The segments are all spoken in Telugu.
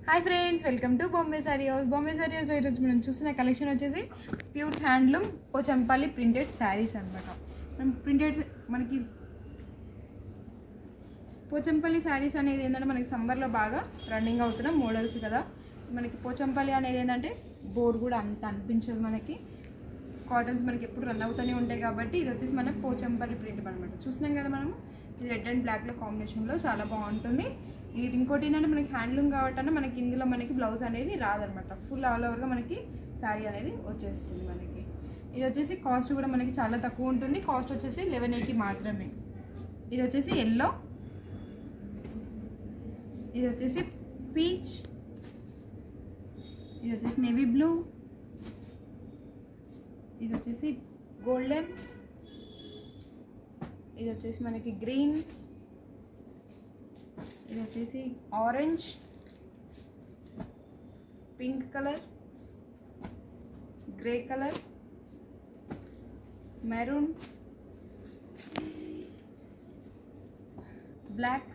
hi friends welcome to Bombay sari house Bombay sari హౌస్లో ఈరోజు మనం చూస్తున్న కలెక్షన్ వచ్చేసి pure handloom Pochampally printed saris అనమాట మనం ప్రింటెడ్ మనకి పోచంపల్లి శారీస్ అనేది ఏంటంటే మనకి సమ్మర్లో బాగా రన్నింగ్ అవుతున్న మోడల్స్ కదా మనకి పోచంపల్లి అనేది ఏంటంటే బోర్ కూడా అంత అనిపించదు మనకి కాటన్స్ మనకి ఎప్పుడు రన్ అవుతూనే ఉంటాయి కాబట్టి ఇది వచ్చేసి మన పోచంపల్లి ప్రింట్ అనమాట చూసినాం కదా మనం ఇది రెడ్ అండ్ బ్లాక్లో కాంబినేషన్లో చాలా బాగుంటుంది ఇది ఇంకోటి ఏంటంటే మనకి హ్యాండ్లూమ్ కాబట్టి మనకి ఇందులో మనకి బ్లౌజ్ అనేది రాదనమాట ఫుల్ ఆల్ ఓవర్గా మనకి శారీ అనేది వచ్చేస్తుంది మనకి ఇది వచ్చేసి కాస్ట్ కూడా మనకి చాలా తక్కువ ఉంటుంది కాస్ట్ వచ్చేసి లెవెన్ ఎయిటీ మాత్రమే ఇది వచ్చేసి ఎల్లో ఇది వచ్చేసి పీచ్ ఇది వచ్చేసి నేవీ బ్లూ ఇది వచ్చేసి గోల్డెన్ ఇది వచ్చేసి మనకి గ్రీన్ ఇది వచ్చేసి orange pink colour grey colour maroon black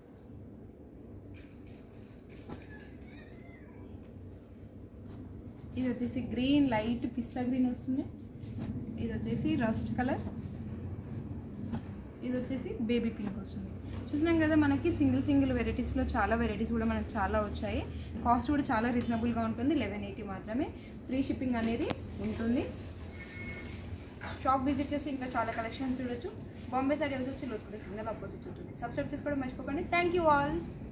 ఇది వచ్చేసి గ్రీన్ లైట్ పిస్తా గ్రీన్ వస్తుంది ఇది వచ్చేసి రస్ట్ కలర్ ఇది వచ్చేసి బేబీ పింక్ వస్తుంది చూసినాం కదా మనకి సింగిల్ సింగిల్ వెరైటీస్లో చాలా వెరైటీస్ కూడా మనకు చాలా వచ్చాయి కాస్ట్ కూడా చాలా రీజనబుల్గా ఉంటుంది లెవెన్ ఎయిటీ మాత్రమే ఫ్రీ షిప్పింగ్ అనేది ఉంటుంది షాప్ విజిట్ చేసి ఇంకా చాలా కలెక్షన్స్ చూడొచ్చు బాంబే సైడ్ వచ్చి లోతుపూడి సిగ్నల్ ఆపోజిట్ ఉంటుంది సబ్స్క్రైబ్ చేసుకోవడం మర్చిపోకండి థ్యాంక్ యూ ఆల్